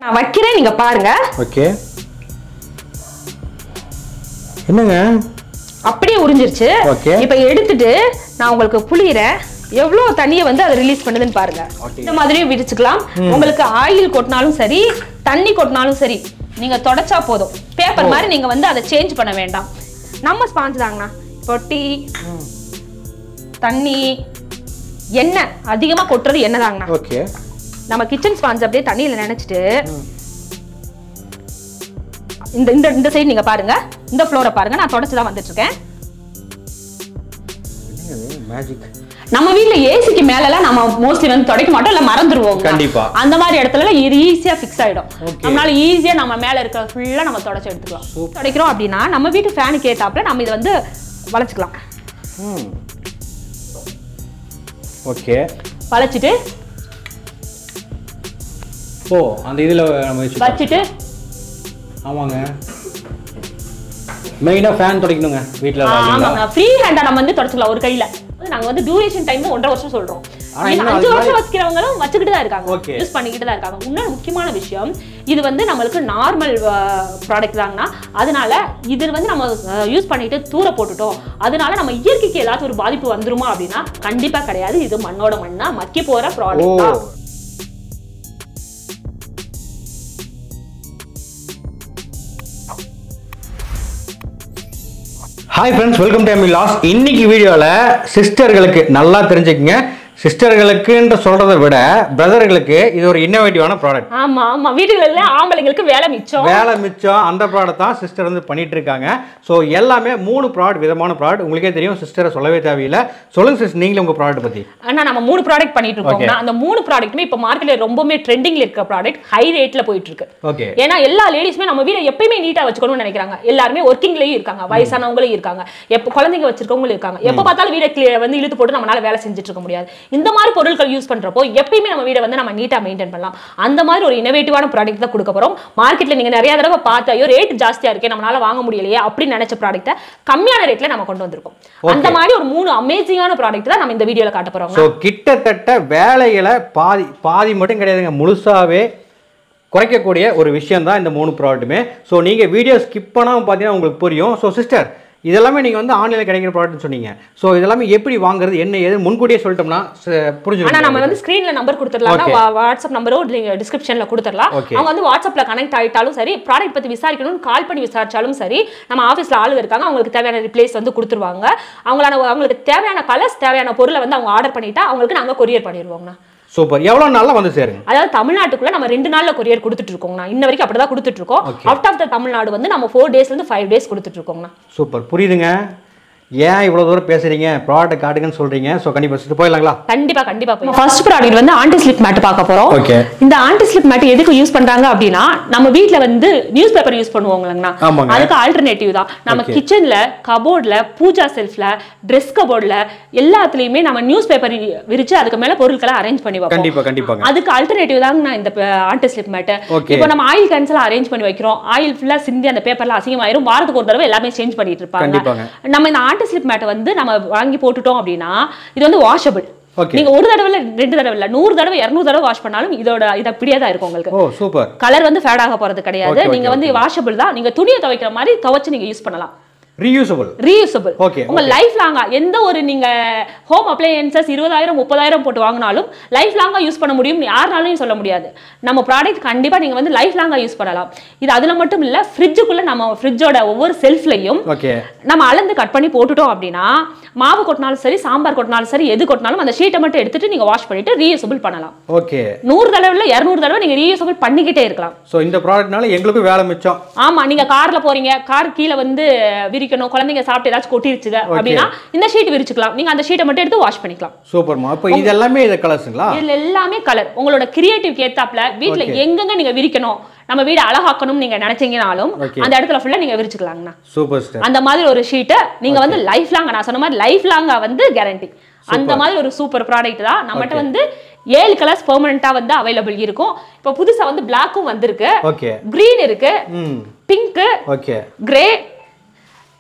நான் வைக்கிறேன் நீங்க பாருங்க ஓகே என்னங்க அப்படியே உறிஞ்சிருச்சு Okay. இப்போ எடுத்துட்டு நான் உங்களுக்கு புளியறேன் எவ்வளவு தண்ணியை வந்து அதை ரிலீஸ் பண்ணுதுன்னு பாருங்க Okay. இந்த மாதிரியும் விரிச்சுக்கலாம் உங்களுக்கு ஆயில் கொட்டினாலும் சரி தண்ணி கொட்டினாலும் சரி நீங்க தொடச்சா போதும் பேப்பர் மாதிரி நீங்க வந்து அதை சேஞ்ச் பண்ண வேண்டாம் நம்ம ஸ்பாஞ்ச் தாங்கண்ணா இப்போ டீ தண்ணி எண்ணெய் அதிகமா கொட்டுறது எண்ணெய் தாங்கண்ணா ஓகே நம்ம கிச்சன் ஸ்பாஞ்ச் அப்படியே தண்ணியில நினைச்சிட்டு இந்த இந்த இந்த சைடு நீங்க பாருங்க இந்த ஃப்ளோரை பாருங்க நான் தொடச்சு தான் வந்துட்டு இருக்கேன் என்னங்க மேஜிக் நம்ம வீட்ல ஏசிக்கு மேலலாம் நம்ம மோஸ்ட்லி வந்து துடைக்க மாட்டோம் இல்ல மறந்துருவோம் கண்டிப்பா. அந்த மாதிரி இடத்துல இது ஈஸியா ஃபிக்ஸ் ஆயிடும் Okay. நம்மளால ஈஸியா நம்ம மேல இருக்க ஃபுல்லா நம்ம தொடச்சு எடுத்துக்கலாம் துடைக்கிறோம் அப்படின்னா நம்ம வீட்டு ஃபேனுக்கு ஏத்தாப்புல நம்ம இதை வந்து வளைச்சுக்கலாம் ம் ஓகே வளைச்சிட்டு ஓ அந்த இதில் நம்ம வச்சு வச்சுட்டு ஆமாங்க மெயினாக ஃபேன் துடைக்கணுங்க வீட்டில் ஆமாங்க ஃப்ரீ ஹேண்டா நம்ம வந்து தொடச்சுக்கலாம் ஒரு கையில வந்து நாங்க வந்து டியூரேஷன் டைம் ஒன்றரை வருஷம் சொல்றோம் ஆனா நீங்க இன்னும் அஞ்சு அது வருஷம் வச்சுக்கிறவங்களும் வச்சுக்கிட்டு தான் இருக்காங்க Okay. யூஸ் பண்ணிக்கிட்டு தான் இருக்காங்க இன்னொரு முக்கியமான விஷயம் இது வந்து நம்மளுக்கு நார்மல் ப்ராடக்ட் தாங்கன்னா அதனால இது வந்து நம்ம யூஸ் பண்ணிட்டு தூர போட்டுட்டோம் அதனால நம்ம இயற்கைக்கு ஏதாச்சும் ஒரு பாதிப்பு வந்துருமா அப்படின்னா கண்டிப்பா கிடையாது இது மண்ணோட மண்ணா மக்கி போற ஓ ப்ராடக்ட் தான் ஹாய் ஃப்ரெண்ட்ஸ் வெல்கம் டு லாஸ் இன்னைக்கு வீடியோவில் சிஸ்டர்களுக்கு நல்லா தெரிஞ்சுக்கங்க சிஸ்டர்களுக்குன்ற சொல்றதை விட பிரதர்களுக்கு இது ஒரு இன்னோவேட்டிவான ப்ராடக்ட் ஆமா ஆமா வீடுகளில் ஆம்பளைங்களுக்கு வேலை மிச்சம் வேலை மிச்சம் அந்த ப்ராடக்ட் தான் சிஸ்டர் வந்து பண்ணிட்டு இருக்காங்க ஸோ எல்லாமே மூணு ப்ராடக்ட் விதமான ப்ராடக்ட் உங்களுக்கே தெரியும் சிஸ்டரை சொல்லவே தேவையில்லை சொல்லுங்க சிஸ்டர் நீங்களே உங்க ப்ராடக்ட் பத்தி ஆனா நம்ம மூணு ப்ராடக்ட் பண்ணிட்டு இருக்கோம்னா அந்த மூணு ப்ராடக்ட்டுமே இப்போ மார்க்கெட்ல ரொம்பவுமே ட்ரெண்டிங்ல இருக்க ப்ராடக்ட் ஹை ரேட்ல போயிட்டு இருக்கு ஓகே ஏன்னா எல்லா லேடிஸுமே நம்ம வீட எப்பயுமே நீட்டா வச்சுக்கணும்னு நினைக்கிறாங்க எல்லாருமே ஒர்க்கிங்லயும் இருக்காங்க வயசானவங்களும் இருக்காங்க எப்போ குழந்தைங்க வச்சிருக்கவங்களும் இருக்காங்க எப்போ பார்த்தாலும் வீட clear- வந்து இழுத்து போட்டு நம்மளால வேலை செஞ்சுட்டு இருக்க முடியாது இந்த மாதிரி பொருட்கள் யூஸ் பண்றப்போ எப்பயுமே நம்ம வீட வந்து நம்ம நீட்டா மெயின்டைன் பண்ணலாம் அந்த மாதிரி ஒரு இனோவேட்டிவான ப்ராடக்ட் தான் கொடுக்க போறோம் மார்க்கெட்ல நீங்க நிறைய தடவை பார்த்து ஐயோ ரேட் ஜாஸ்தியா இருக்கே நம்மளால வாங்க முடியலையே அப்படின்னு நினைச்ச ப்ராடக்ட்டை கம்மியான ரேட்ல நம்ம கொண்டு வந்திருக்கோம் அந்த மாதிரி ஒரு மூணு அமேசிங்கான ப்ராடக்ட் தான் நம்ம இந்த வீடியோல காட்ட போறோம் ஸோ கிட்டத்தட்ட வேலைகளை பாதி பாதி மட்டும் கிடையாதுங்க முழுசாவே குறைக்கக்கூடிய ஒரு விஷயம் தான் இந்த மூணு ப்ராடக்ட்டுமே ஸோ நீங்கள் வீடியோ ஸ்கிப் பண்ணாமல் பார்த்தீங்கன்னா உங்களுக்கு புரியும் ஸோ சிஸ்டர் இதெல்லாமே நீங்கள் வந்து ஆன்லைனில் கிடைக்கிற ப்ராடக்ட்னு சொன்னீங்க ஸோ இதெல்லாமே எப்படி வாங்குறது என்ன ஏது முன்கூட்டியே சொல்லிட்டோம்னா ஆனா புரிஞ்சுக்கணும் நம்ம வந்து ஸ்கிரீன்ல நம்பர் கொடுத்துடலாம் Okay. வாட்ஸ்அப் நம்பரோ நீங்க டிஸ்கிரிப்ஷன்ல கொடுத்துடலாம் Okay. அவங்க வந்து வாட்ஸ்அப்ல கனெக்ட் ஆயிட்டாலும் சரி ப்ராடக்ட் பத்தி விசாரிக்கணும்னு கால் பண்ணி விசாரிச்சாலும் சரி நம்ம ஆஃபீஸ்ல ஆளுங்க இருக்காங்க அவங்களுக்கு தேவையான ரிப்ளேஸ் வந்து கொடுத்துருவாங்க அவங்களான அவங்களுக்கு தேவையான கலர்ஸ் தேவையான பொருளை வந்து அவங்க ஆர்டர் பண்ணிட்டா அவங்களுக்கு நாங்க கொரியர் பண்ணிடுவோங்கண்ணா சூப்பர் எவ்வளோ நாளில் வந்து சேருங்க அதாவது தமிழ்நாட்டுக்குள்ள நம்ம ரெண்டு நாள்ல கொரியர் கொடுத்துட்டு இருக்கோங்கண்ணா இன்ன வரைக்கும் அப்படிதான் கொடுத்துட்டு இருக்கோம் Okay. Out of the Tamil Nadu வந்து நம்ம ஃபோர் டேஸ்ல இருந்து ஃபைவ் டேஸ் கொடுத்துட்டு இருக்கோங்கண்ணா சூப்பர் புரியுதுங்க ஏன் இவ்வளோ தூரம் பேசுறீங்க ப்ராடக்ட் காட்டுங்கன்னு சொல்கிறீங்க ஸோ கண்டிப்பாக சிஸ்டர் போயிடலாங்களா கண்டிப்பா கண்டிப்பா போய் ஃபர்ஸ்ட் ப்ராடக்ட் வந்து ஆன்டி ஸ்லிப் மேட் பார்க்க போறோம் Okay. இந்த ஆன்டி ஸ்லிப் மேட் எதுக்கு யூஸ் பண்றாங்க அப்படின்னா நம்ம வீட்ல வந்து நியூஸ் பேப்பர் யூஸ் பண்ணுவோங்களாங்கண்ணா ஆமாங்க. அதுக்கு ஆல்டர்னேட்டிவ் தான் நம்ம Okay. கிச்சன்ல கபோர்ட்ல பூஜா செல்ஃப்ல ட்ரெஸ் கபோர்ட்ல எல்லாத்துலயுமே நம்ம நியூஸ் பேப்பர் விரிச்சு அதுக்கு மேல பொருட்களை அரேஞ்ச் பண்ணி வைப்போம் கண்டிப்பாக கண்டிப்பாங்க அதுக்கு ஆல்டர்னேட்டிவ் தாங்க நான் இந்த ஆன்டி ஸ்லிப் மேட் Okay. இப்போ நம்ம ஆயில் கேன்சல் அரேஞ்ச் பண்ணி வைக்கிறோம் ஆயில் ஃபுல்லா சிந்தி அந்த பேப்பர்ல அசிங்கமாயிரும் வாரத்துக்கு ஒரு தடவை எல்லாமே சேஞ்ச் பண்ணிட்டு இருப்பாங்க கண்டிப்பாங்க. நம்ம இந்த ஆன்டி ஸ்லிப் மேட்டை வந்து நம்ம வாங்கி போட்டுட்டோம் அப்படின்னா இது வந்து வாஷபிள் Okay. நீங்க ஒரு தடவை இல்ல ரெண்டு தடவை இல்ல நூறு தடவை இருநூறு தடவை வாஷ் பண்ணாலும் இதோட இது அப்படியே தான் இருக்கும் உங்களுக்கு ஓ சூப்பர் கலர் வந்து ஃபேட் ஆக போறது கிடையாது Okay, okay, நீங்க வந்து வாஷபிள் தான் நீங்க துணியை துவைக்கிற மாதிரி துவைச்சு நீங்க யூஸ் பண்ணலாம் ரீயூசபிள் ரீயூசபிள் Okay, உங்க லைஃப் லாங்கா எந்த ஒரு நீங்க ஹோம் அப்ளையன்சஸ் இருபதாயிரம் முப்பதாயிரம் போட்டு வாங்கினாலும் லைஃப் லாங்கா யூஸ் பண்ண முடியும் யாருனாலும் சொல்ல முடியாது நம்ம ப்ராடக்ட் கண்டிப்பா நீங்க வந்து லைஃப் லாங்கா யூஸ் பண்ணலாம் இது அதுல மட்டும் இல்ல ஃப்ரிட்ஜுக்குள்ள நம்ம ஃப்ரிட்ஜோட ஒவ்வொரு செல்ஃப்லையும் ஓகே நம்ம அளந்து கட் பண்ணி போட்டுட்டோம் அப்படின்னா மாவு கொட்டினாலும் சரி சாம்பார் கொட்டினாலும் சரி எது கொட்டினாலும் அந்த ஷீட்டை மட்டும் எடுத்துட்டு நீங்க வாஷ் பண்ணிட்டு ரீயூசபிள் பண்ணலாம் ஓகே நூறு தடவை இருநூறு தடவை நீங்க ரீயூசபிள் பண்ணிக்கிட்டே இருக்கலாம் ஸோ இந்த ப்ராடக்ட்னால எங்களுக்கும் வேலை மிச்சம் ஆமா நீங்க கார்ல போறீங்க கார் கீழே வந்து விரிக்கணும் குழந்தைங்க சாப்பிட்டு ஏதாச்சும் கொட்டிருச்சுங்க அப்படின்னா இந்த ஷீட் விரிச்சுக்கலாம் நீங்க அந்த ஷீட்டை மட்டும் எடுத்து வாஷ் பண்ணிக்கலாம் சூப்பர்மா அப்போ இது எல்லாமே இது கலர்ஸுங்களா இதுல எல்லாமே கலர் உங்களோட கிரியேட்டிவ் ஏத்தாப்ல வீட்ல Okay. எங்கெங்க நீங்க விரிக்கணும் நம்ம வீடு அழகாக்கணும் நீங்க நினைச்சீங்கனாலும் Okay. அந்த இடத்துல ஃபுல்லா நீங்க விரிச்சுக்கலாங்கண்ணா சூப்பர் ஸ்டார் அந்த மாதிரி ஒரு ஷீட்டை நீங்க வந்து லைஃப் லாங் நான் சொன்ன மாதிரி லைஃப் லாங்கா வந்து கேரண்டி அந்த மாதிரி ஒரு சூப்பர் ப்ராடக்ட் தான் நம்மகிட்ட Okay. வந்து ஏழு கலர்ஸ் பெர்மனண்டா வந்து அவைலபிள் இருக்கும் இப்போ புதுசா வந்து பிளாக்கும் வந்திருக்கு ஓகே கிரீன் இருக்கு ம் pink okay grey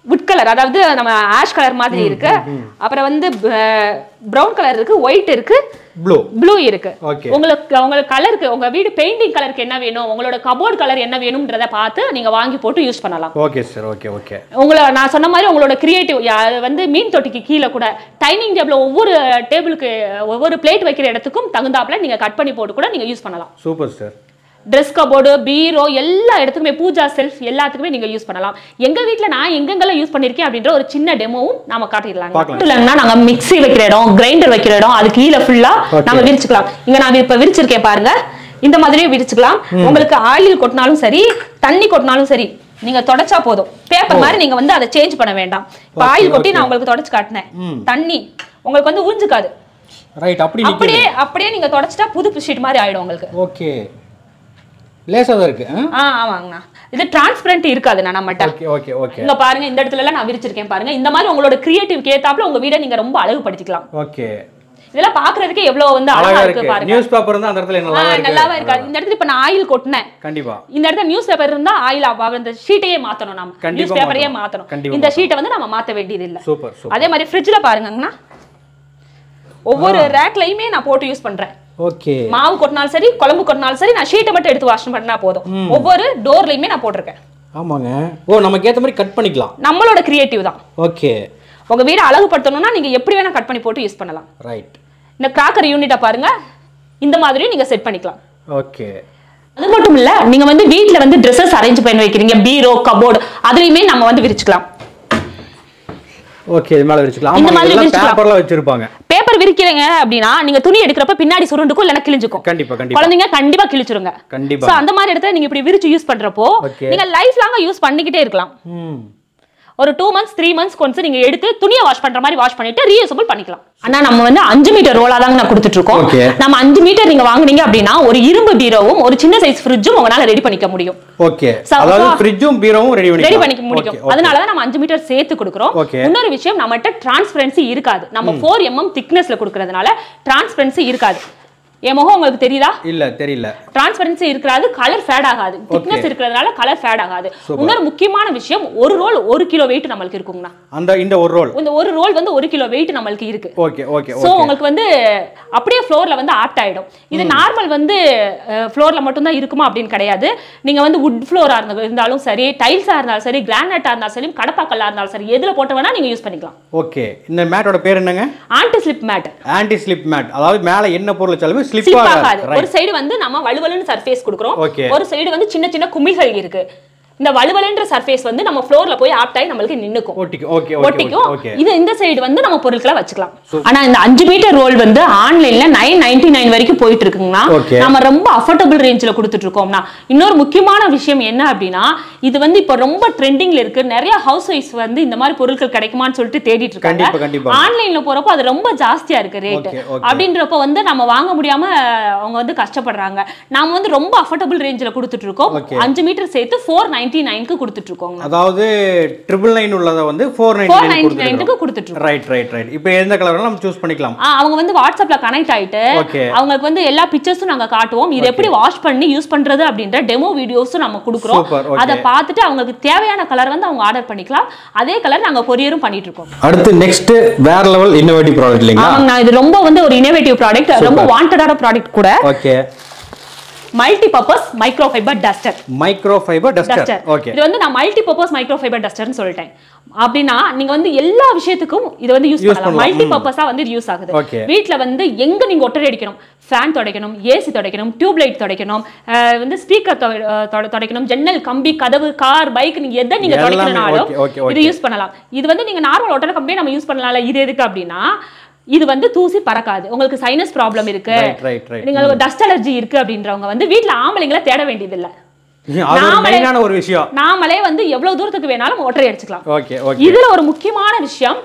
wood colour அதாவது நம்ம ஆஷ் கலர் மாதிரி இருக்கு அப்புறம் வந்து பிரவுன் கலர் இருக்கு ஒயிட் இருக்கு ப்ளூ ப்ளூ இருக்கு Okay. உங்களுக்கு உங்களுக்கு கலருக்கு உங்க வீடு பெயிண்டிங் கலருக்கு என்ன வேணும் உங்களோட கபோர்ட் கலர் என்ன வேணும்ன்றத பார்த்து நீங்க வாங்கி போட்டு யூஸ் பண்ணலாம் ஓகே சார் ஓகே ஓகே உங்களை நான் சொன்ன மாதிரி உங்களோட கிரியேட்டிவ் வந்து மீன் தொட்டிக்கு கீழே கூட டைனிங் டேபிள் ஒவ்வொரு டேபிளுக்கு ஒவ்வொரு பிளேட் வைக்கிற இடத்துக்கும் தகுந்தாப்புல நீங்க கட் பண்ணி போட்டு கூட நீங்க யூஸ் பண்ணலாம் சூப்பர் சார் ட்ரெஸ் கபோர்டு பீரோ எல்லா இடத்துக்குமே பூஜா செல்ஃப் எல்லாத்துக்குமே நீங்க யூஸ் பண்ணலாம் எங்க வீட்ல நான் எங்கெங்கெல்லாம் யூஸ் பண்ணிருக்கேன் அப்படின்ற ஒரு சின்ன டெமோவும் நாம காட்டிடலாம் பார்க்கலாம். இல்லைன்னா நாங்க மிக்ஸி வைக்கிற இடம் கிரைண்டர் வைக்கிற இடம் அது கீழே ஃபுல்லா Okay. நாம விரிச்சுக்கலாம் இங்க நான் இப்ப விரிச்சிருக்கேன் பாருங்க இந்த மாதிரியும் விரிச்சுக்கலாம் உங்களுக்கு ஆயில் கொட்டினாலும் சரி தண்ணி கொட்டினாலும் சரி நீங்க தொடச்சா போதும் பேப்பர் மாதிரி நீங்க வந்து அதை சேஞ்ச் பண்ண வேண்டாம் இப்போ Okay, ஆயில் கொட்டி okay. நான் உங்களுக்கு தொடச்சு காட்டினேன் தண்ணி உங்களுக்கு வந்து ஊஞ்சுக்காது ரைட் அப்படி நிற்குது அப்படியே அப்படியே நீங்க தொடச்சிட்டா புது ஷீட் மாதிரி ஆயிடும் உங்களுக்கு ஓகே லேசாக தான் இருக்கு ஆ ஆமாங்கண்ணா இது டிரான்ஸ்பரண்ட் இருக்காதுண்ணா நம்மகிட்ட ஓகே ஓகே ஓகே இங்க பாருங்க இந்த இடத்துல எல்லாம் நான் விரிச்சிருக்கேன் பாருங்க இந்த மாதிரி உங்களோட கிரியேட்டிவ் ஏத்தாப்புல உங்க வீடை நீங்க ரொம்ப அழகுபடுத்திக்கலாம் ஓகே இதெல்லாம் பாக்குறதுக்கு எவ்வளவு வந்து அழகா அழகா இருக்கு இருக்கு பாருங்க நியூஸ் பேப்பர் இருந்தா அந்த இடத்துல ஆ, நல்லா இருக்கு நல்லாவா இருக்காது இந்த இடத்துல இப்ப நான் ஆயில் கொட்டினேன் கண்டிப்பா இந்த இடத்துல நியூஸ் பேப்பர் இருந்தா ஆயில் அந்த ஷீட்டையே மாத்தணும் நம்ம கண்டிப்பா நியூஸ் பேப்பரையே மாத்தணும். மாத்தணும் கண்டிப்பா இந்த ஷீட்டை வந்து நம்ம மாத்த வேண்டியது இல்ல சூப்பர் சூப்பர் அதே மாதிரி ஃப்ரிட்ஜ்ல பாருங்கங்கண்ணா ஒவ்வொரு ரேக்லயுமே நான் போட்டு யூஸ் பண்றேன் ஓகே மாவு கொட்டினாலும் சரி குழம்பு கொட்டினாலும் சரி நான் ஷீட்டை மட்டும் எடுத்து வாஷ் பண்ணா போதும் ஒவ்வொரு டோர்லயுமே நான் போட்டிருக்கேன் ஆமாங்க ஓ நமக்கு ஏத்த மாதிரி கட் பண்ணிக்கலாம் நம்மளோட கிரியேட்டிவ் தான் ஓகே உங்க வீடை அழகுபடுத்தணும்னா நீங்க எப்படி வேணா கட் பண்ணி போட்டு யூஸ் பண்ணலாம் ரைட் இந்த கிராக்கர் யூனிட்டை பாருங்க இந்த மாதிரியும் நீங்க செட் பண்ணிக்கலாம் ஓகே அது மட்டும் இல்ல நீங்க வந்து வீட்ல வந்து ட்ரெஸ்ஸஸ் அரேஞ்ச் பண்ணி வைக்கிறீங்க பீரோ கபோர்டு அதுலயுமே நம்ம வந்து விரிச்சுக்கலாம் ஓகே இது மேல வச்சுக்கலாம் இந்த ஆமா மாதிரி இதெல்லாம் வச்சுக்கலாம். பேப்பர்லாம் வச்சிருப்பாங்க பேப்பர் விரிக்கிறீங்க அப்படின்னா நீங்க துணி எடுக்கிறப்ப பின்னாடி சுருண்டுக்கும் இல்லைன்னா கிழிஞ்சுக்கும் கண்டிப்பா கண்டிப்பா குழந்தைங்க கண்டிப்பா கிழிச்சிருங்க கண்டிப்பா சோ அந்த மாதிரி இடத்துல நீங்க இப்படி விரிச்சு யூஸ் பண்றப்போ Okay. நீங்க லைஃப் லாங்கா யூஸ் பண்ணிக்கிட்டே இருக்கலாம் ம் ஒரு டூ மந்த்ஸ் த்ரீ மந்த்ஸ் கொஞ்சம் நீங்க எடுத்து துணியை வாஷ் பண்ற மாதிரி வாஷ் பண்ணிட்டு ரீயூசபிள் பண்ணிக்கலாம் ஆனா நம்ம வந்து அஞ்சு மீட்டர் ரோலா தாங்க நான் கொடுத்துட்டு இருக்கோம் Okay. நம்ம அஞ்சு மீட்டர் நீங்க வாங்குனீங்க அப்படின்னா ஒரு இரும்பு பீரோவும் ஒரு சின்ன சைஸ் ஃப்ரிட்ஜும் உங்களால ரெடி பண்ணிக்க முடியும் ஓகே So, அதாவது அப்போ- ஃப்ரிட்ஜும் பீரோவும் ரெடி பண்ணி ரெடி பண்ணிக்க முடியும் அதனால தான் நம்ம அஞ்சு மீட்டர் சேர்த்து கொடுக்குறோம் Okay. இன்னொரு விஷயம் நம்மகிட்ட டிரான்ஸ்பரன்சி இருக்காது நம்ம ஃபோர் எம்எம் திக்னஸ்ல கொடுக்கறதுனால டிரான்ஸ்பரன்சி இருக்காது என் முகம் உங்களுக்கு தெரியுதா இல்ல தெரியல டிரான்ஸ்பரன்சி இருக்கிறது கலர் ஃபேட் ஆகாது திக்னஸ் இருக்கிறதுனால கலர் ஃபேட் ஆகாது Super. இன்னொரு முக்கியமான விஷயம் ஒரு ரோல் ஒரு கிலோ வெயிட் நம்மளுக்கு இருக்குங்கண்ணா அந்த இந்த ஒரு ரோல் இந்த ஒரு ரோல் வந்து ஒரு கிலோ வெயிட் நம்மளுக்கு இருக்கு ஓகே ஓகே சோ ஓகே உங்களுக்கு வந்து அப்படியே ஃப்ளோர்ல வந்து ஆப்ட் ஆயிடும் இது நார்மல் வந்து ஃப்ளோர்ல மட்டும் தான் இருக்குமா அப்படின்னு கிடையாது நீங்க வந்து வுட் ஃப்ளோரா இருந்தாலும் சரி டைல்ஸா இருந்தாலும் சரி கிரானைட்டா இருந்தாலும் சரி கடப்பாக்கல்லா இருந்தாலும் சரி எதுல போட்டு வேணா நீங்க யூஸ் பண்ணிக்கலாம் ஓகே இந்த மேட்டோட பேர் என்னங்க anti slip mat anti slip mat அதாவது மேல என்ன பொருள் வச்சாலுமே ஸ்லிப் ஸ்லிப் ஆகாது ஆகாது ஒரு சைடு வந்து நம்ம வலுவலுன்னு சர்ஃபேஸ் கொடுக்குறோம் Okay. ஒரு சைடு வந்து சின்ன சின்ன குமிழ்கள் இருக்கு இந்த வலுவலுன்ற சர்ஃபேஸ் வந்து நம்ம ஃப்ளோர்ல போய் ஆப்ட் ஆகி நம்மளுக்கு நின்னுக்கும் ஓட்டிக்கு ஓகே ஓகே ஒட்டிக்கும் ஓகே இது இந்த சைடு வந்து நம்ம பொருட்களை வச்சுக்கலாம் ஆனா இந்த அஞ்சு மீட்டர் ரோல் வந்து ஆன்லைன்ல நைன் நைன்டி நைன் வரைக்கும் போயிட்டு இருக்குங்கண்ணா Okay. நம்ம ரொம்ப அஃபோர்டபுள் ரேஞ்சில் கொடுத்துட்டு இருக்கோம்னா இன்னொரு முக்கியமான விஷயம் என்ன அப்படின்னா இது வந்து இப்போ ரொம்ப ட்ரெண்டிங்ல இருக்கு நிறைய ஹவுஸ் ஒய்ஃப் வந்து இந்த மாதிரி பொருட்கள் கிடைக்குமான்னு சொல்லிட்டு தேடிட்டு கண்டிப்பா, இருக்காங்க கண்டிப்பா. ஆன்லைன்ல போறப்போ அது ரொம்ப ஜாஸ்தியா இருக்கு ரேட் Okay, okay. அப்படின்றப்போ வந்து நம்ம வாங்க முடியாம அவங்க வந்து கஷ்டப்படுறாங்க நாம வந்து ரொம்ப அஃபோர்டபுள் ரேஞ்சில் கொடுத்துட்டு இருக்கோம் Okay. அஞ்சு மீட்டர் சேர்த்து ஃபோர் நைன்டி நைனுக்கு கொடுத்துட்டு இருக்கோம் அதாவது ட்ரிபிள் நைன் உள்ளதை வந்து ஃபோர் ஃபோர் நைன்டி நைன்டி நைனுக்கு கொடுத்துட்டு இருக்கோம் ரைட் ரைட் ரைட் இப்போ எந்த கலர் வேணாலும் நம்ம சூஸ் பண்ணிக்கலாம் ஆ, அவங்க வந்து வாட்ஸ்அப்ல கனெக்ட் ஆயிட்டு Okay. அவங்களுக்கு வந்து எல்லா பிக்சர்ஸும் நாங்க காட்டுவோம் இது எப்படி வாஷ் பண்ணி யூஸ் பண்றது அப்படின்ற டெமோ வீடியோஸும் நம்ம கொடுக்குறோம் Super, okay. அதை பார்த்துட்டு அவங்களுக்கு தேவையான கலர் வந்து அவங்க ஆர்டர் பண்ணிக்கலாம் அதே கலர் நாங்க கொரியரும் பண்ணிட்டு இருக்கோம் அடுத்து நெக்ஸ்ட் வேற லெவல் இன்னோவேட்டிவ் ப்ராடக்ட் இல்லைங்களா ஆமாங்கண்ணா இது ரொம்ப வந்து ஒரு இனோவேட்டிவ் ப்ராடக்ட் ரொம்ப வாண்டடான ப்ராடக்ட் கூட okay multi purpose micro fibre duster micro fibre duster duster okay இது வந்து நான் மல்டி பர்பஸ் மைக்ரோ ஃபைபர் டஸ்டர்னு சொல்லிட்டேன் அப்படின்னா நீங்க வந்து எல்லா விஷயத்துக்கும் இது வந்து யூஸ் Use பண்ணலாம் பண்ணலாம். மல்டி பர்பஸா வந்து யூஸ் ஆகுது Okay. வீட்ல வந்து எங்க நீங்க ஒட்டரை அடிக்கணும் ஃபேன் துடைக்கணும் ஏசி துடைக்கணும் டியூப் லைட் துடைக்கணும் அஹ் வந்து ஸ்பீக்கர் துடைக்கணும் ஜன்னல் கம்பி கதவு கார் பைக் நீங்க எதை நீங்க எல்லாமே துடைக்கணும்னாலும் okay, okay, இது okay. யூஸ் பண்ணலாம் இது வந்து நீங்க நார்மல் ஒட்டரை கம்பியே நம்ம யூஸ் பண்ணலாம்ல இது எதுக்கு அப்படின்னா இது வந்து தூசி பறக்காது உங்களுக்கு சைனஸ் ப்ராப்ளம் இருக்கு ரைட் ரைட் ரைட் நீங்க டஸ்ட் அலர்ஜி இருக்கு அப்படின்றவங்க வந்து வீட்ல ஆம்பளைங்களை தேட வேண்டியதில்லை அது ஒரு நாமளே- மெயினான ஒரு விஷயம் நாமளே வந்து எவ்வளவு தூரத்துக்கு வேணாலும் ஒற்றை அடிச்சுக்கலாம் ஓகே ஓகே இதுல ஒரு முக்கியமான விஷயம்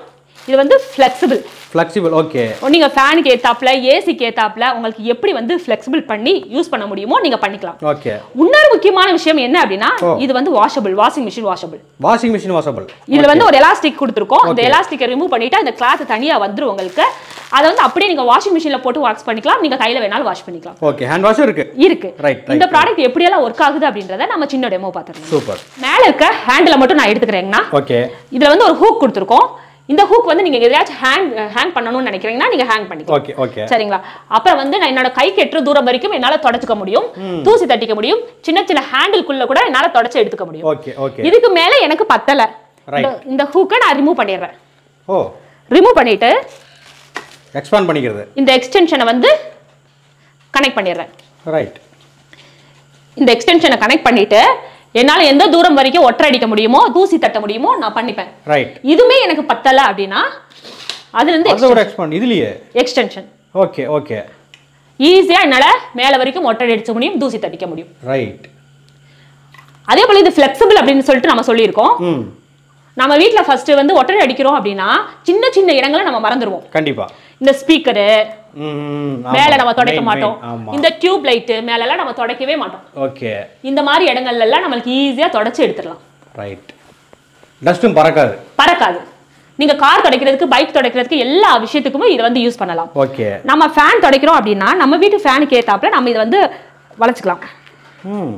இது வந்து ஃப்ளெக்சிபிள் ஃப்ளெக்சிபிள் ஓகே நீங்க ஃபேனுக்கு ஏத்தாப்ல ஏசிக்கு ஏத்தாப்ல உங்களுக்கு எப்படி வந்து ஃப்ளெக்சிபிள் பண்ணி யூஸ் பண்ண முடியுமோ நீங்க பண்ணிக்கலாம் ஓகே இன்னொரு முக்கியமான விஷயம் என்ன அப்படின்னா இது வந்து washable washing machine washable washing machine washable இதுல வந்து ஒரு எலாஸ்டிக் கொடுத்துருக்கோம் அந்த எலாஸ்டிக்கை ரிமூவ் பண்ணிட்டு அந்த கிளாத் தனியா வந்துரும் உங்களுக்கு அதை வந்து அப்படியே நீங்க வாஷிங் மிஷின்ல போட்டு வாஷ் பண்ணிக்கலாம் நீங்க கையில வேணாலும் வாஷ் பண்ணிக்கலாம் ஓகே ஹேண்ட் வாஷும் இருக்கு இருக்கு Right, right, இந்த ப்ராடக்ட் எப்படியெல்லாம் ஒர்க் ஆகுது அப்படின்றத நம்ம சின்ன டெமோ பார்த்துக்கலாம் சூப்பர் மேல இருக்க ஹேண்டில் மட்டும் நான் எடுத்துக்கிறேங்கன்னா ஓகே இதுல வந்து ஒரு ஹூக் கொடுத்துருக்கோம் இந்த ஹூக் வந்து நீங்க எதையாச்சும் ஹேங் ஹேங் பண்ணணும்னு நினைக்கிறீங்கன்னா நீங்க ஹேங் பண்ணிக்கலாம் ஓகே ஓகே சரிங்களா அப்புறம் வந்து நான் என்னோட கை கெட்டுற தூரம் வரைக்கும் என்னால தொடச்சுக்க முடியும் தூசி தட்டிக்க முடியும் சின்ன சின்ன ஹேண்டில்குள்ள கூட என்னால தொடச்சு எடுத்துக்க முடியும் ஓகே ஓகே இதுக்கு மேல எனக்கு பத்தல Right. இந்த- இந்த ஹூக்கை நான் ரிமூவ் பண்ணிடுறேன் ஓ ரிமூவ் பண்ணிட்டு எக்ஸ்பேண்ட் பண்ணிக்கிறது இந்த எக்ஸ்டென்ஷனை வந்து கனெக்ட் பண்ணிடுறேன் ரைட் இந்த எக்ஸ்டென்ஷனை கனெக்ட் பண்ணிட்டு என்னால எந்த தூரம் வரைக்கும் ஒற்றை அடிக்க முடியுமோ தூசி தட்ட முடியுமோ நான் பண்ணிப்பேன் ரைட் இதுவுமே எனக்கு பத்தல அப்படின்னா அதுல இருந்து அதை விட எக்ஸ்பேண்ட் இதுலயே எக்ஸ்டென்ஷன் ஓகே ஓகே ஈஸியா என்னால மேல வரைக்கும் ஒற்றை அடிக்க முடியும் தூசி தட்டிக்க முடியும் ரைட் அதே போல இது ஃபிளெக்சிபிள் அப்படின்னு சொல்லிட்டு நம்ம சொல்லியிருக்கோம் ம் நம்ம வீட்ல ஃபர்ஸ்ட் வந்து ஒற்றை அடிக்கிறோம் அப்படின்னா சின்ன சின்ன இடங்களை நம்ம மறந்துடுவோம் கண்டிப்பா இந்த ஸ்பீக்கரு ம் மேல நம்ம துடைக்க மாட்டோம் ஆமா இந்த டியூப் லைட் மேல எல்லாம் நம்ம துடைக்கவே மாட்டோம் ஓகே இந்த மாதிரி இடங்கள்ல எல்லாம் நம்மளுக்கு ஈஸியா தொடச்சு எடுத்துடலாம் ரைட் டஸ்ட்டும் பறக்காது பறக்காது நீங்க கார் துடைக்கிறதுக்கு பைக் துடைக்கிறதுக்கு எல்லா விஷயத்துக்குமே இதை வந்து யூஸ் பண்ணலாம் ஓகே நம்ம ஃபேன் துடைக்கிறோம் அப்படின்னா நம்ம வீட்டு ஃபேனுக்கு ஏத்தாப்புல நம்ம இதை வந்து வளைச்சுக்கலாம் ம்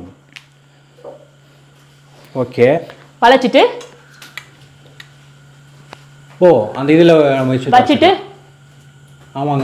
ஓகே வளைச்சிட்டு ஓ அந்த இதில் நம்ம வச்சு வச்சுட்டு ஆமாங்க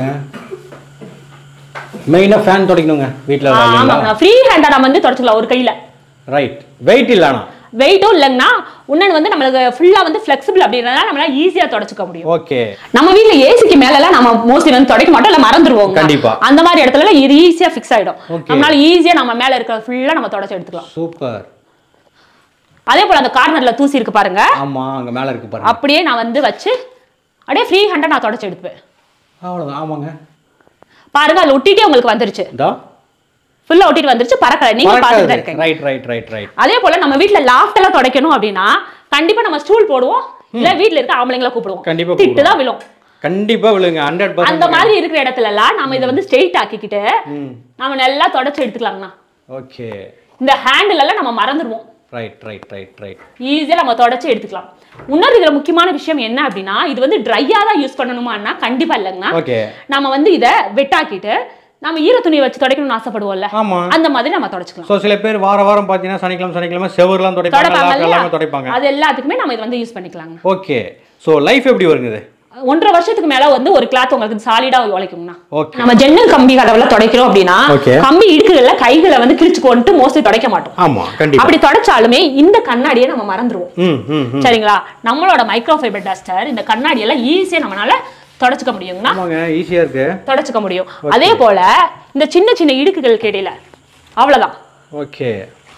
மெயினாக ஃபேன் துடைக்கணுங்க வீட்டில் ஆமாங்க ஃப்ரீ ஹேண்டா நம்ம வந்து தொடச்சுக்கலாம் ஒரு கையில ரைட் வெயிட் இல்லைண்ணா வெயிட்டும் இல்லைங்கன்னா இன்னொன்று வந்து நம்மளுக்கு ஃபுல்லா வந்து ஃபிளெக்சிபிள் அப்படின்றதுனால நம்மளால ஈஸியா தொடச்சுக்க முடியும் ஓகே நம்ம வீட்ல ஏசிக்கு மேல எல்லாம் நம்ம மோஸ்ட்லி வந்து துடைக்க மாட்டோம் இல்ல மறந்துருவோம் கண்டிப்பா. அந்த மாதிரி இடத்துல எல்லாம் இது ஈஸியா ஃபிக்ஸ் ஆயிடும் Okay. நம்மளால ஈஸியா நம்ம மேல இருக்கிற ஃபுல்லா நம்ம தொடச்சு எடுத்துக்கலாம் சூப்பர் அதே போல அந்த கார்னர்ல தூசி இருக்கு பாருங்க ஆமாம் அங்கே மேலே இருக்கு பாருங்க அப்படியே நான் வந்து வச்சு அப்படியே ஃப்ரீ ஹேண்டா நான் தொடச்சு எடுப்பேன் அவ்வளோதான் ஆமாங்க பாருங்க அதுல ஒட்டிட்டே உங்களுக்கு வந்துருச்சு இதா ஃபுல்லா ஒட்டிட்டு வந்துருச்சு பறக்கல நீங்க பார்த்துட்டு தான் இருக்கீங்க ரைட் ரைட் ரைட் ரைட் அதே போல நம்ம வீட்ல லாஃப்ட் எல்லாம் துடைக்கணும் அப்படின்னா கண்டிப்பா நம்ம ஸ்டூல் போடுவோம் இல்ல வீட்ல இருக்க ஆம்பளைங்கள கூப்பிடுவோம் கண்டிப்பா திட்டு தான் விழும் கண்டிப்பாக விழுங்க ஹண்ட்ரட் அந்த பர்சன்ட் மாதிரி இருக்கிற இடத்துல எல்லாம் நம்ம இதை வந்து ஸ்ட்ரெயிட் ஆக்கிக்கிட்டு ம் நம்ம நல்லா தொடச்சு எடுத்துக்கலாங்கண்ணா ஓகே இந்த ஹேண்டில் எல்லாம் நம்ம மறந்துடுவோம் ரைட் ரைட் ரைட் ரைட் ஈஸியா நம்ம தொடச்சு எடுத்துக்கலாம் இன்னொரு இதுல முக்கியமான விஷயம் என்ன அப்படின்னா இது வந்து ட்ரையா தான் யூஸ் பண்ணணுமான்னா கண்டிப்பா இல்லைங்கண்ணா ஓகே நம்ம வந்து இதை வெட்டாக்கிட்டு நம்ம ஈர துணியை வச்சு துடைக்கணும்னு ஆசைப்படுவோம்ல ஆமாம் அந்த மாதிரி நம்ம தொடச்சுக்கலாம் ஸோ சில பேர் வார வாரம் பார்த்தீங்கன்னா சனிக்கிழமை சனிக்கிழமை செவர்லாம் துடைப்பாங்க தொடப்பாங்க lock இல்லையா? எல்லாமே துடைப்பாங்க அது எல்லாத்துக்குமே நம்ம இதை வந்து யூஸ் பண்ணிக்கலாங்க ஓகே ஸோ லைஃப் எப்படி வருங்க இது ஒன்றரை வருஷத்துக்கு மேல வந்து ஒரு கிளாத் உங்களுக்கு சாலிடா உழைக்கும்னா ஓகே நம்ம ஜன்னல் கம்பி கதவுல துடைக்கிறோம் அப்படின்னா Okay. கம்பி இடுக்குகள்ல கைகளை வந்து கிழிச்சு கொண்டு மோஸ்ட்லி துடைக்க மாட்டோம் ஆமாம் கண்டிப்பாக அப்படி தொடச்சாலுமே இந்த கண்ணாடியை நம்ம மறந்துருவோம் ம் ம் ம் சரிங்களா நம்மளோட மைக்ரோ ஃபைபர் டஸ்டர் இந்த கண்ணாடி எல்லாம் ஈஸியா நம்மளால தொடச்சுக்க முடியுங்கண்ணா ஆமாங்க ஈஸியாக இருக்கு தொடச்சுக்க முடியும் அதே போல இந்த சின்ன சின்ன இடுக்குகளுக்கு இடையில அவ்வளவுதான் ஓகே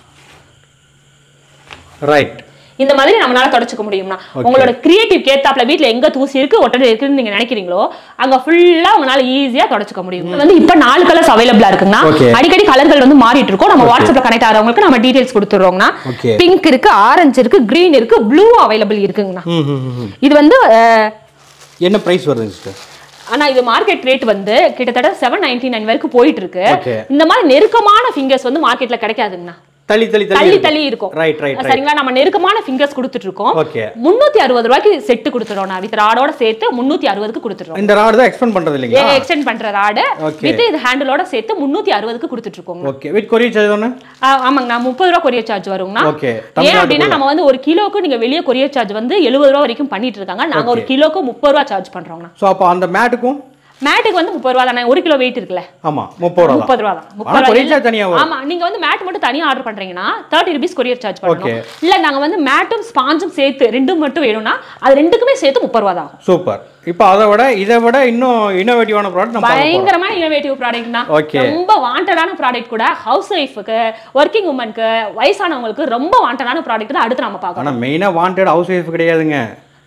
ரைட் இந்த மாதிரி நம்மளால தொடச்சுக்க முடியும்னா உங்களோட கிரியேட்டிவ் கேத்தாப்ல வீட்ல எங்க தூசி இருக்கு ஒட்டடை இருக்குன்னு நீங்க நினைக்கிறீங்களோ அங்க ஃபுல்லா உங்களால ஈஸியா தொடச்சுக்க முடியும் இது வந்து இப்ப நாலு கலர்ஸ் அவைலபிளா இருக்குங்கன்னா Okay. அடிக்கடி கலர்கள் வந்து மாறிட்டு இருக்கோம் நம்ம வாட்ஸ்அப்ல கனெக்ட் ஆகிறவங்களுக்கு நம்ம டீடைல்ஸ் கொடுத்துறோம்னா Okay. பிங்க் இருக்கு ஆரஞ்சு இருக்கு கிரீன் இருக்கு ப்ளூ அவைலபிள் இருக்குங்கண்ணா ம் ம் ம், ம் இது வந்து அஹ், என்ன ப்ரைஸ் வருதுங்க சிஸ்டர் ஆனா இது மார்க்கெட் ரேட் வந்து கிட்டத்தட்ட செவன் நைன்டி நைன் வரைக்கும் போயிட்டு இருக்கு Okay. இந்த மாதிரி நெருக்கமான ஃபிங்கர்ஸ் வந்து மார்க்கெட்ல கிடைக்காதுங்கண்ணா தள்ளி தள்ளி தள்ளி தள்ளி இருக்கும் ரைட் ரைட் ரைட் சரிங்களா நம்ம நெருக்கமான ஃபிங்கர்ஸ் கொடுத்துட்டு இருக்கோம் ஓகே முன்னூத்தி அறுபது ரூபாய்க்கு செட்டு கொடுத்துறோம் நான் வித் ராடோட சேர்த்து முன்னூத்தி அறுபதுக்கு கொடுத்துறோம் இந்த ராடு தான் எக்ஸ்பெண்ட் பண்ணுறது இல்லைங்களா எக்ஸ்டெண்ட் பண்ற ராடு Okay. வித் இது ஹேண்டிலோட சேர்த்து முன்னூத்தி அறுபதுக்கு கொடுத்துட்டு இருக்கோங்க ஓகே வித் கொரியர் சார்ஜ் ஒன்று ஆ, ஆமாங்க நான் முப்பது ரூபா கொரியர் சார்ஜ் வருங்கண்ணா ஓகே ஏன் அப்படின்னா நம்ம வந்து ஒரு கிலோக்கு நீங்க வெளியே கொரியர் சார்ஜ் வந்து எழுபது ரூபா வரைக்கும் பண்ணிட்டு இருக்காங்க நாங்க ஒரு கிலோக்கு முப்பது ரூபா சார்ஜ் பண்றோங்கண்ணா ஸோ அப்போ அந்த மேட்டுக்கும் மேட்டுக்கு வந்து முப்பது ரூபா தானே ஒரு கிலோ வெயிட் இருக்குல்ல ஆமாம் முப்பது ரூபா தான் முப்பது ரூபா தான் ஆனால் முப்பது கொரியர் ரூபா சார்ஜ் தனியாக வரும் ஆமா நீங்க வந்து மேட் மட்டும் தனியா ஆர்டர் பண்றீங்கன்னா தேர்ட்டி ருபீஸ் கொரியர் சார்ஜ் பண்ணணும் Okay. இல்ல நாங்க வந்து மேட்டும் ஸ்பாஞ்சும் சேர்த்து ரெண்டும் மட்டும் வேணும்னா அது ரெண்டுக்குமே சேர்த்து முப்பது ரூபா தான் ஆகும். சூப்பர் இப்போ அதை விட இதை விட இன்னும் இன்னோவேட்டிவான ப்ராடக்ட் நம்ம பார்க்க போறோம். பயங்கரமான இனோவேட்டிவ் ப்ராடக்ட் தான் Okay. ரொம்ப வாண்டடான ப்ராடக்ட் கூட ஹவுஸ் ஒய்ஃபுக்கு ஒர்க்கிங் உமனுக்கு வயசானவங்களுக்கு ரொம்ப வாண்டடான ப்ராடக்ட் தான் அடுத்து நம்ம பார்க்கணும் ஆனால் மெயினாக வாண்டட் ஹவுஸ் ஒய்ஃப் கிடையாதுங்க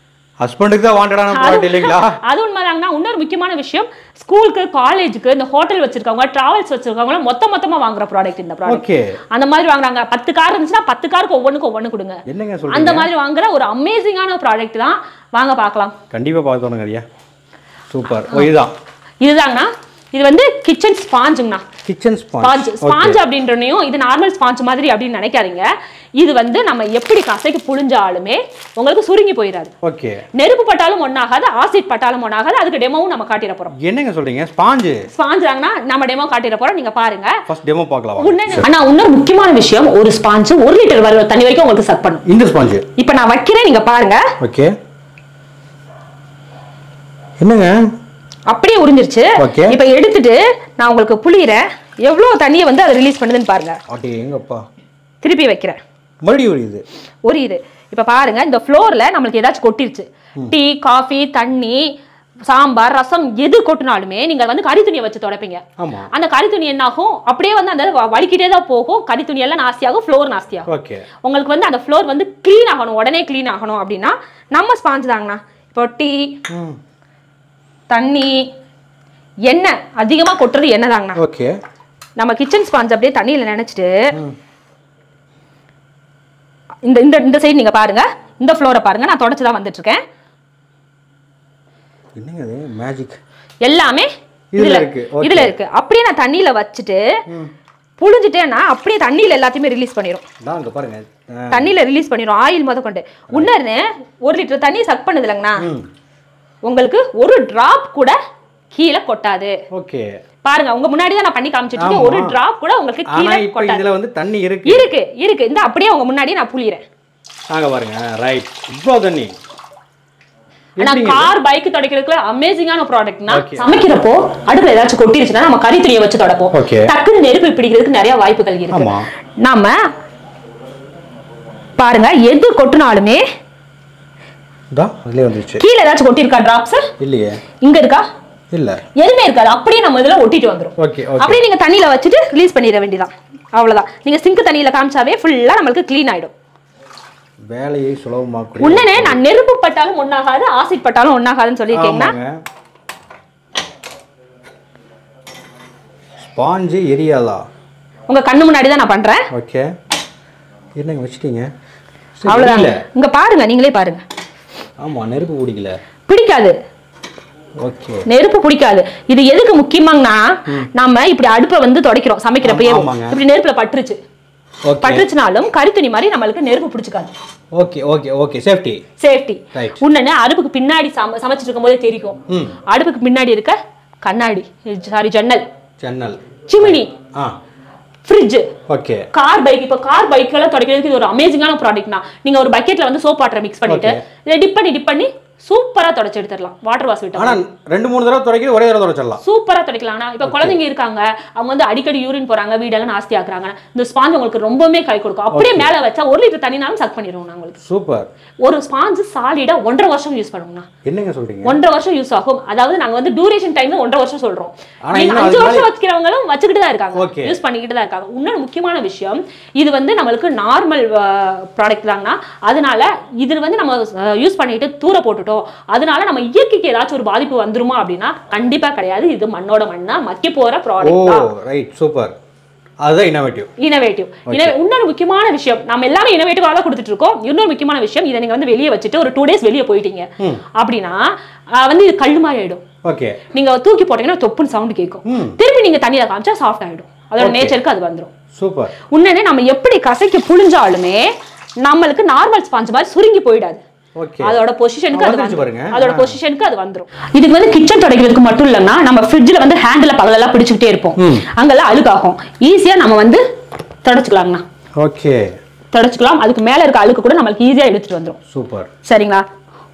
ஹஸ்பண்டுக்கு தான் வாண்டடான ப்ராடக்ட் இல்லைங்களா அது உண்மைதாங்கண்ணா இன்னொரு முக்கியமான விஷயம் ஸ்கூலுக்கு காலேஜுக்கு இந்த ஹோட்டல் வச்சிருக்கவங்க டிராவல்ஸ் வச்சிருக்கவங்க மொத்த மொத்தமா வாங்குற ப்ராடக்ட் இந்த ப்ராடக்ட் ஓகே அந்த மாதிரி வாங்குறாங்க பத்து கார் இருந்துச்சுன்னா பத்து காருக்கு ஒவ்வொன்றுக்கு ஒவ்வொன்று கொடுங்க என்னங்க அந்த சொல்றீங்க மாதிரி வாங்குற ஒரு அமேசிங்கான ப்ராடக்ட் தான் வாங்க பார்க்கலாம் கண்டிப்பா பார்க்கணுங்க ஐயா சூப்பர் ஓ இதுதான் இதுதாங்கண்ணா இது வந்து கிச்சன் ஸ்பாஞ்சுங்கண்ணா கிச்சன் ஸ்பாஞ்ச் ஸ்பாஞ்ச் ஸ்பாஞ்ச் அப்படின்றனையும் இது நார்மல் ஸ்பாஞ்ச் மாதிரி அப்படின்னு நினைக்காதீங்க இது வந்து நம்ம எப்படி கசைக்கு புழிஞ்சாலுமே உங்களுக்கு சுருங்கி போயிடாது ஓகே நெருப்பு பட்டாலும் ஒண்ணாகாது ஆசிட் பட்டாலும் ஒண்ணாகாது அதுக்கு டெமோவும் நம்ம காட்டிட போறோம் என்னங்க சொல்றீங்க ஸ்பாஞ்சு ஸ்பாஞ்ச் தாங்கன்னா நம்ம டெமோ காட்டிட போறோம் நீங்க பாருங்க ஃபர்ஸ்ட் டெமோ பார்க்கலாம் வாங்க. உடனே- ஆனா இன்னொரு முக்கியமான விஷயம் ஒரு ஸ்பாஞ்ச் ஒரு லிட்டர் வர தண்ணி வரைக்கும் உங்களுக்கு சக் பண்ணும் இந்த ஸ்பாஞ்சு இப்போ நான் வைக்கிறேன் நீங்க பாருங்க ஓகே என்னங்க அப்படியே உறிஞ்சிருச்சு Okay. இப்போ எடுத்துட்டு நான் உங்களுக்கு புளியிறேன் எவ்வளவு தண்ணியை வந்து அதை ரிலீஸ் பண்ணுதுன்னு பாருங்க அடே எங்கப்பா திருப்பி வைக்கிறேன் மறுபடியும் ஒரு இது ஒரு இது இப்போ பாருங்க இந்த ஃப்ளோர்ல நம்மளுக்கு ஏதாச்சும் கொட்டிருச்சு டீ காஃபி தண்ணி சாம்பார் ரசம் எது கொட்டினாலுமே நீங்க வந்து கறி துணியை வச்சு துடைப்பீங்க ஆமா அந்த கறி துணி என்ன ஆகும் அப்படியே வந்து அந்த வ- வலிக்கிட்டே தான் போகும் கறி துணி எல்லாம் நாஸ்தியாகும் ஃப்ளோர் நாஸ்தியாகும் ஓகே உங்களுக்கு வந்து அந்த ஃப்ளோர் வந்து க்ளீன் ஆகணும் உடனே க்ளீன் ஆகணும் அப்படின்னா நம்ம ஸ்பாஞ்ச் தாங்கண்ணா இப்போ டீ ம் தண்ணி எண்ணெய் அதிகமாக கொட்டுறது எண்ணெய் தாங்கண்ணா ஓகே நம்ம கிச்சன் ஸ்பாஞ்ச் அப்படியே தண்ணியில் நினைச்சிட்டு இந்த இந்த இந்த சைடு நீங்க பாருங்க இந்த ஃப்ளோரை பாருங்க நான் தொடச்சு தான் வந்துட்டு இருக்கேன் என்னங்க அது மேஜிக் எல்லாமே இதுல இதுல இருக்கு, okay. இதுல இருக்கு அப்படியே நான் தண்ணியில வச்சுட்டு புழிஞ்சிட்டேன்னா அப்படியே தண்ணியில எல்லாத்தையுமே ரிலீஸ் பண்ணிரும் தான் அங்க பாருங்க ஆ, தண்ணியில ரிலீஸ் பண்ணிரும் ஆயில் முத கொண்டு இன்னொன்னு ஒரு லிட்டர் தண்ணி சக் பண்ணுது இல்லைங்கண்ணா ம் உங்களுக்கு ஒரு டிராப் கூட கீழே கொட்டாது ஓகே பாருங்க உங்க முன்னாடி தான் நான் பண்ணி காமிச்சிட்டு இருக்கேன் ஒரு ஆமா. டிராப் கூட உங்களுக்கு ஆனா கீழே இப்போ கொட்டாது இதுல வந்து தண்ணி இருக்கு இருக்கு இருக்கு இந்த அப்படியே உங்க முன்னாடி நான் புளியறேன் நாங்க பாருங்க ரைட் இவ்வளோ தண்ணி ஆனா எப்படிங்க கார் பைக் துடைக்கிறதுக்கு அமேசிங்கான ப்ராடக்ட்னா Okay. சமைக்கிறப்போ அடுப்புல ஏதாச்சும் கொட்டிருச்சுன்னா நம்ம கறி துணியை வச்சு தொடப்போம் Okay. டக்குன்னு நெருப்பு பிடிக்கிறதுக்கு நிறைய வாய்ப்புகள் இருக்கு ஆமா. நாம பாருங்க எது கொட்டினாலுமே தான் அதுலேயே வந்துருச்சு கீழே ஏதாச்சும் கொட்டிருக்கா டிராப்ஸ் இல்லையே இங்க இருக்கா இல்ல எதுவுமே இருக்காது அப்படியே நம்ம இதுல ஒட்டிட்டு வந்துரும் ஓகே ஓகே அப்படியே நீங்க தண்ணியில வச்சுட்டு ரிலீஸ் பண்ணிட வேண்டியதான் அவ்வளவுதான் நீங்க சிங்க் தண்ணியில காமிச்சாவே ஃபுல்லா நம்மளுக்கு க்ளீன் ஆயிடும் வேலையை சுலபமாக்கூடிய உடனே நான் நெருப்பு பட்டாலும் ஒண்ணாகாது ஆசிட் பட்டாலும் ஒண்ணாகாதுன்னு சொல்லியிருக்கீங்கன்னா ஆமாங்க ஸ்பாஞ்சு எரியாதா உங்க கண்ணு முன்னாடி தான் நான் பண்றேன் ஓகே என்னங்க வச்சிட்டீங்க சரி, அவ்வளவுதான் எரியல. இங்க பாருங்க நீங்களே பாருங்க ஆமா நெருப்பு பிடிக்கல பிடிக்காது ஓகே நெருப்பு பிடிக்காது இது எதுக்கு முக்கியமாங்கன்னா நாம இப்படி அடுப்பை வந்து துடைக்கிறோம் சமைக்கிறப்பயே ஆமா, ஆமாங்க. இப்படி நெருப்புல பட்டுருச்சு ஓகே பட்டுருச்சுனாலும் கரித்துணி மாதிரி நம்மளுக்கு நெருப்பு பிடிச்சிக்காது okay okay okay safety safety Right. உடனே அடுப்புக்கு பின்னாடி சம சமைச்சிட்டு இருக்கும்போதே தெரியும் ம் அடுப்புக்கு பின்னாடி இருக்க கண்ணாடி சாரி ஜன்னல் ஜன்னல் சிமினி ஆ ஃப்ரிட்ஜ் ஓகே கார் பைக் இப்போ கார் பைக் எல்லாம் துடைக்கிறதுக்கு இது ஒரு அமேசிங்கான ப்ராடக்ட்னா நீங்க ஒரு பக்கெட்ல வந்து சோப் வாட்டரை மிக்ஸ் பண்ணிட்டு இதை டிப் பண்ணி டிப் பண்ணி சூப்பரா தொடச்சு எடுத்துடலாம் வாட்டர் வாஷ் விட்டு ஆனா ரெண்டு மூணு தடவை துடைக்கிறது ஒரே தடவை துடைச்சிடலாம் சூப்பரா துடைக்கலாம்னா இப்போ குழந்தைங்க இருக்காங்க அவங்க வந்து அடிக்கடி யூரின் போறாங்க வீடெல்லாம் நாஸ்தி ஆக்குறாங்க இந்த ஸ்பாஞ்ச் உங்களுக்கு ரொம்பவுமே கை கொடுக்கும் அப்படியே மேல வச்சா ஒரு லிட்டர் தண்ணினாலும் சக் பண்ணிடுவோம் நான் உங்களுக்கு சூப்பர் ஒரு ஸ்பாஞ்ச் சாலிடா ஒன்றரை வருஷம் யூஸ் பண்ணுவோம்னா என்னங்க சொல்றீங்க ஒன்றரை வருஷம் யூஸ் ஆகும் அதாவது நாங்க வந்து டியூரேஷன் டைம்ல ஒன்றரை வருஷம் சொல்றோம் ஆனா நீங்க இன்னும் அஞ்சு அதுக்கு வருஷம் வச்சுக்கிறவங்களும் வச்சுக்கிட்டு தான் இருக்காங்க Okay. யூஸ் பண்ணிக்கிட்டு தான் இருக்காங்க இன்னொரு முக்கியமான விஷயம் இது வந்து நம்மளுக்கு நார்மல் ப்ராடக்ட் தாங்கன்னா அதனால இது வந்து நம்ம யூஸ் பண்ணிட்டு தூர போட்டுட்டோம் அதனால நம்ம இயற்கைக்கு ஏதாச்சும் ஒரு பாதிப்பு வந்துருமா அப்படின்னா கண்டிப்பா கிடையாது இது மண்ணோட மண்ணா மக்கி போற ஓ ப்ராடக்ட் தான் ரைட் சூப்பர் அதுதான் இனோவேட்டிவ் இனோவேட்டிவ் இன்னொரு முக்கியமான விஷயம் நம்ம எல்லாமே இனோவேட்டிவாக தான் கொடுத்துட்டு இருக்கோம் இன்னொரு முக்கியமான விஷயம் இதை நீங்க வந்து வெளியே வச்சுட்டு ஒரு டூ டேஸ் வெளியே போயிட்டீங்க அப்படின்னா ஆஹ் வந்து இது கல் மாதிரி ஆயிடும் ஓகே நீங்க தூக்கி போட்டீங்கன்னா தொப்புன்னு சவுண்ட் கேட்கும் ம். திருப்பி நீங்க தண்ணியில காமிச்சா சாஃப்ட் ஆயிடும் அதோட நேச்சருக்கு அது வந்துரும் சூப்பர் உடனே நம்ம எப்படி கசைக்கு புழிஞ்சாலுமே நம்மளுக்கு நார்மல் ஸ்பாஞ்ச் மாதிரி சுருங்கி போயிடாது ஓகே அதோட பொசிஷனுக்கு அது வந்துருச்சு வந்துரும். பாருங்க. அதோட பொசிஷனுக்கு அது வந்துரும் இதுக்கு வந்து கிச்சன் துடைக்கிறதுக்கு மட்டும் இல்லைன்னா நம்ம ஃப்ரிட்ஜில் வந்து ஹேண்டில் பகலெல்லாம் பிடிச்சிக்கிட்டே இருப்போம் அங்கெல்லாம் அழுக்காகும் ஈஸியா நம்ம வந்து தொடச்சுக்கலாங்கண்ணா ஓகே தொடச்சுக்கலாம் அதுக்கு மேல இருக்க அழுக்கு கூட நம்மளுக்கு ஈஸியா எடுத்துட்டு வந்துரும் சூப்பர் சரிங்களா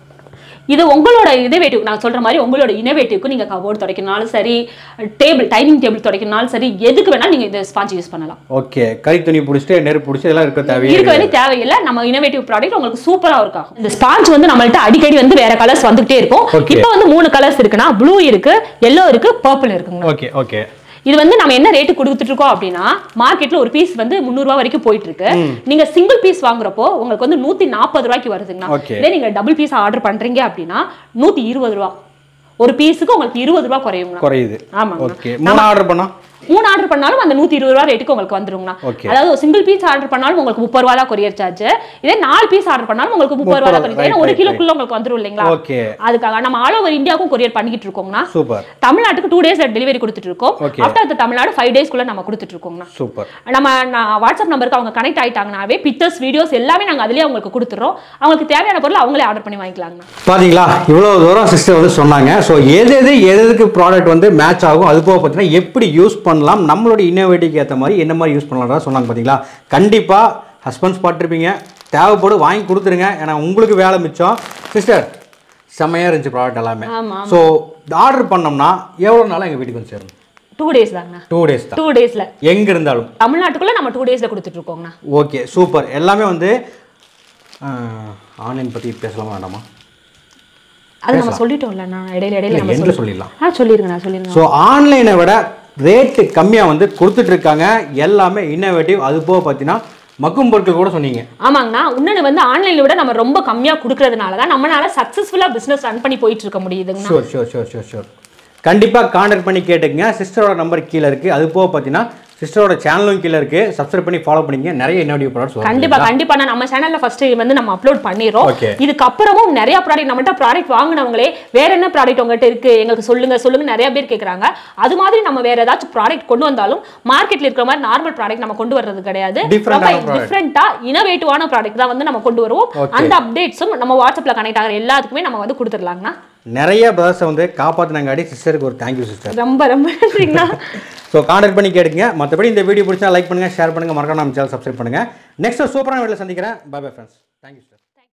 இது உங்களோட இனோவேட்டிவ் நான் சொல்ற மாதிரி உங்களோட இனோவேட்டிவ்க்கு நீங்க கபோர்டு துடைக்கணும்னாலும் சரி டேபிள் டைனிங் டேபிள் துடைக்கணும்னாலும் சரி எதுக்கு வேணாலும் நீங்க இந்த ஸ்பாஞ்ச் யூஸ் பண்ணலாம் ஓகே கறி துணி பிடிச்சிட்டு நெருப்பு பிடிச்சி இதெல்லாம் இருக்க தேவையே இருக்க இல்லை. வேண்டிய தேவையில்லை நம்ம இனோவேட்டிவ் ப்ராடக்ட் உங்களுக்கு சூப்பரா ஒர்க் ஆகும் இந்த ஸ்பாஞ்ச் வந்து நம்மள்ட்ட அடிக்கடி வந்து வேற கலர்ஸ் வந்துகிட்டே இருக்கும் Okay. இப்போ வந்து மூணு கலர்ஸ் இருக்குன்னா ப்ளூ இருக்கு எல்லோ இருக்கு பர்பிள் இருக்குங்க ஓகே ஓகே இது வந்து நம்ம என்ன ரேட்டு கொடுத்துட்டு இருக்கோம் அப்படின்னா மார்க்கெட்ல ஒரு பீஸ் வந்து 300 ரூபாய் வரைக்கும் போயிட்டு இருக்கு நீங்க சிங்கிள் பீஸ் வாங்குறப்போ உங்களுக்கு வந்து நூத்தி நாற்பது ரூபாய்க்கு வருதுங்கண்ணா Okay. இதே நீங்க டபுள் பீஸ் ஆர்டர் பண்றீங்க அப்படின்னா நூத்தி இருபது ரூபா ஒரு பீஸுக்கு உங்களுக்கு இருபது ரூபாய் குறையுங்கண்ணா குறையுது ஆமாங்க ஓகே மூணு ஆர்டர் பண்ணா மூணு ஆர்டர் பண்ணாலும் அந்த நூத்தி இருபது ரூபா ரேட்டுக்கு உங்களுக்கு வந்துருங்கண்ணா Okay. அதாவது ஒரு சிங்கிள் பீஸ் ஆர்டர் பண்ணாலும் உங்களுக்கு முப்பது ரூபா தான் கொரியர் சார்ஜ் இதே நாலு பீஸ் ஆர்டர் பண்ணாலும் உங்களுக்கு முப்பது ரூபா தான் முப்பது, கொரியர் ஏன்னா right, ஒரு right, கிலோக்குள்ள உங்களுக்கு வந்துரும் இல்லைங்களா ஓகே அதுக்காக நம்ம ஆல் ஓவர் இந்தியாவுக்கும் கொரியர் பண்ணிக்கிட்டு இருக்கோங்கண்ணா சூப்பர் தமிழ்நாட்டுக்கு டூ டேஸ்ல டெலிவரி கொடுத்துட்டு இருக்கோம் Okay. ஆஃப்டர் அந்த தமிழ்நாடு ஃபைவ் டேஸ்க்குள்ள நம்ம கொடுத்துட்டு இருக்கோங்கண்ணா சூப்பர் நம்ம நான் வாட்ஸ்அப் நம்பருக்கு அவங்க கனெக்ட் ஆயிட்டாங்கனாவே பிக்சர்ஸ் வீடியோஸ் எல்லாமே நாங்க அதுலயே அவங்களுக்கு கொடுத்துறோம் அவங்களுக்கு தேவையான பொருள் அவங்களே ஆர்டர் பண்ணி வாங்கிக்கலாங்கண்ணா பாத்தீங்களா இவ்வளோ தூரம் சிஸ்டர் வந்து சொன்னாங்க ஸோ எது எது எது எதுக்கு ப்ராடக்ட் வந்து மேட்ச் ஆகும் அது போக பார்த்தீங்கன்னா எப்படி யூஸ் பண்ணலாம் நம்மளோட இன்னோவேட்டிவ்க்கு ஏற்ற மாதிரி என்ன மாதிரி யூஸ் பண்ணலாம்னு சொன்னாங்க பார்த்தீங்களா கண்டிப்பாக ஹஸ்பண்ட்ஸ் பார்த்துருப்பீங்க தேவைப்படும் வாங்கி கொடுத்துருங்க ஏன்னா உங்களுக்கு வேலை மிச்சம் சிஸ்டர் செம்மையாக இருந்துச்சு ப்ராடக்ட் எல்லாமே ஆமா ஸோ ஆர்டர் பண்ணோம்னா எவ்வளோ நாளாக எங்கள் வீட்டுக்கு வந்து சேரும் டூ டேஸ் தாங்கண்ணா டூ டேஸ் தான் டூ டேஸ்ல எங்கே இருந்தாலும் தமிழ்நாட்டுக்குள்ள நம்ம டூ டேஸ்ல கொடுத்துட்டு இருக்கோங்கண்ணா ஓகே சூப்பர் எல்லாமே வந்து ஆன்லைன் பற்றி பேசலாமா வேண்டாமா அது நம்ம சொல்லிட்டோம்ல நான் இடையில இடையில இல்லை நம்ம எண்டில் சொல்லிடலாம் ஆ சொல்லிருங்க நான் சொல்லிருங்க ஸோ ஆன்லைனை விட ரேட்டு கம்மியாக வந்து கொடுத்துட்டு இருக்காங்க எல்லாமே இன்னோவேட்டிவ் அது போக பார்த்தீங்கன்னா மக்கும் பொருட்கள் கூட சொன்னீங்க ஆமாங்கண்ணா இன்னொன்று வந்து ஆன்லைன்ல விட நம்ம ரொம்ப கம்மியா கொடுக்கறதுனால தான் நம்மளால சக்ஸஸ்ஃபுல்லா பிசினஸ் ரன் பண்ணி போயிட்டு இருக்க முடியுதுங்கண்ணா sure sure sure sure sure கண்டிப்பாக கான்டாக்ட் பண்ணி கேட்டுக்கங்க சிஸ்டரோட நம்பர் கீழே இருக்குது அது போக பார்த்தீங்கன்னா சிஸ்டரோட சேனலும் கீழே இருக்குது சப்ஸ்கிரைப் பண்ணி ஃபாலோ பண்ணிங்க நிறைய இன்னோவேட்டிவ் ப்ராடக்ட்ஸ் கண்டிப்பா கண்டிப்பா நான் நம்ம சேனல்ல ஃபர்ஸ்ட் வந்து நம்ம அப்லோட் பண்ணிடுறோம் Okay. இதுக்கப்புறமும் நிறைய ப்ராடக்ட் நம்மகிட்ட ப்ராடக்ட் வாங்கினவங்களே வேற என்ன ப்ராடக்ட் உங்ககிட்ட இருக்கு எங்களுக்கு சொல்லுங்க சொல்லுங்க நிறைய பேர் கேக்குறாங்க அது மாதிரி நம்ம வேற ஏதாச்சும் ப்ராடக்ட் கொண்டு வந்தாலும் மார்க்கெட்ல இருக்கிற மாதிரி நார்மல் ப்ராடக்ட் நம்ம கொண்டு வர்றது கிடையாது Different ஆன product. டிஃப்ரெண்டா இனோவேட்டிவான ப்ராடக்ட் தான் வந்து நம்ம கொண்டு வருவோம் Okay. அந்த அப்டேட்ஸும் நம்ம வாட்ஸ்அப்ல கனெக்ட் ஆகிற எல்லாத்துக்குமே நம்ம வந்து கொடுத்துடலாங்கண்ணா நிறைய பிரதர்ஸை வந்து காப்பாற்றினாங்காடி சிஸ்டருக்கு ஒரு தேங்க்யூ சிஸ்டர் ரொம்ப ரொம்ப நன்றிங்கண்ணா ஸோ கான்டாக்ட் பண்ணி கேட்டுங்க மற்றபடி இந்த வீடியோ பிடிச்சா லைக் பண்ணுங்கள் ஷேர் பண்ணுங்கள் மறக்காம நம்ம சேனல் சப்ஸ்கிரைப் பண்ணுங்கள் நெக்ஸ்ட் சூப்பரான வீடியோவில் சந்திக்கிறேன் bye bye friends thank you sir